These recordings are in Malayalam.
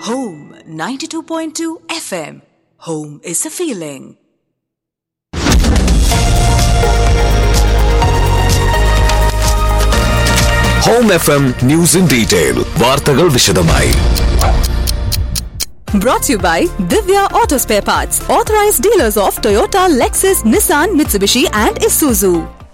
Home 92.2 FM. Home is a feeling. Home F M news in detail വാർത്തകൾ വിശദമായി Brought to you by Divya Auto Spare Parts, authorized dealers of Toyota, Lexus, Nissan, Mitsubishi, and Isuzu.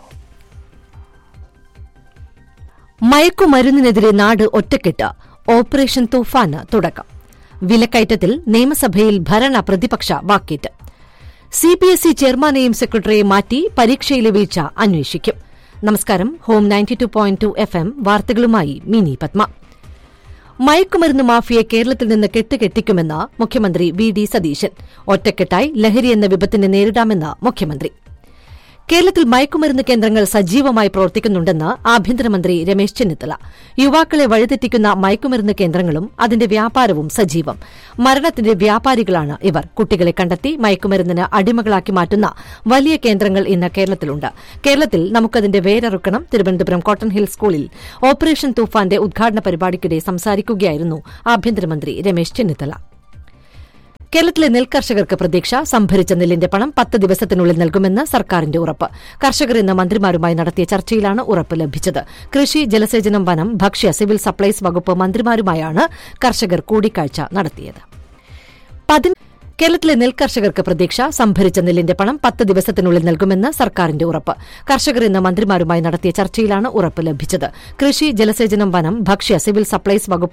മയക്കുമരുന്നിനെതിരെ നാട് ഒറ്റക്കെട്ട് ഓപ്പറേഷൻ തൂഫാന് തുടക്കം വിലക്കയറ്റത്തിൽ നിയമസഭയിൽ ഭരണ പ്രതിപക്ഷ വാക്കേറ്റ് സിബിഎസ്ഇ ചെയർമാനെയും സെക്രട്ടറിയെ മാറ്റി പരീക്ഷയിലെ വീഴ്ച അന്വേഷിക്കും നമസ്കാരം Home ninety two point two F M വാർത്തകളുമായി മിനി പത്മ മയക്കുമരുന്ന് മാഫിയെ കേരളത്തിൽ നിന്ന് കെട്ടുകെട്ടിക്കുമെന്ന് മുഖ്യമന്ത്രി വി ഡി സതീശൻ ഒറ്റക്കെട്ടായി ലഹരി എന്ന വിപത്തിനെ നേരിടാമെന്ന് മുഖ്യമന്ത്രി കേരളത്തിൽ മയക്കുമരുന്ന് കേന്ദ്രങ്ങൾ സജീവമായി പ്രവർത്തിക്കുന്നുണ്ടെന്ന് ആഭ്യന്തരമന്ത്രി രമേശ് ചെന്നിത്തല യുവാക്കളെ വഴിതെറ്റിക്കുന്ന മയക്കുമരുന്ന് കേന്ദ്രങ്ങളും അതിന്റെ വ്യാപാരവും സജീവം മരണത്തിന്റെ വ്യാപാരികളാണ് ഇവർ കുട്ടികളെ കണ്ടെത്തി മയക്കുമരുന്നിന് അടിമകളാക്കി മാറ്റുന്ന വലിയ കേന്ദ്രങ്ങൾ ഇന്ന് കേരളത്തിലുണ്ട് കേരളത്തിൽ നമുക്കതിന്റെ വേരറുക്കണം തിരുവനന്തപുരം കോട്ടൺ ഹിൽ സ്കൂളിൽ ഓപ്പറേഷൻ തൂഫാന്റെ ഉദ്ഘാടന പരിപാടിക്കിടെ സംസാരിക്കുകയായിരുന്നു ആഭ്യന്തരമന്ത്രി രമേശ് ചെന്നിത്തല കേരളത്തിലെ നെൽകർഷകർക്ക് പ്രതീക്ഷ സംഭരിച്ച നെല്ലിന്റെ പണം പത്ത് ദിവസത്തിനുള്ളിൽ നൽകുമെന്ന് സർക്കാരിന്റെ ഉറപ്പ് കർഷകർ ഇന്ന് മന്ത്രിമാരുമായി നടത്തിയ ചർച്ചയിലാണ് ഉറപ്പ് ലഭിച്ചത് കൃഷി ജലസേചനം വനം ഭക്ഷ്യ സിവിൽ സപ്ലൈസ് വകുപ്പ് മന്ത്രിമാരുമായാണ് കർഷകർ കൂടിക്കാഴ്ച നടത്തിയത് പതി- കേരളത്തിലെ നെൽകർഷകർക്ക് പ്രതീക്ഷ സംഭരിച്ച നെല്ലിന്റെ പണം പത്ത് ദിവസത്തിനുള്ളിൽ നൽകുമെന്ന് സർക്കാരിന്റെ ഉറപ്പ് കർഷകർ ഇന്ന് മന്ത്രിമാരുമായി നടത്തിയ ചർച്ചയിലാണ് ഉറപ്പ് ലഭിച്ചത് കൃഷി ജലസേചനം വനം ഭക്ഷ്യ സിവിൽ സപ്ലൈസ് വകുപ്പ്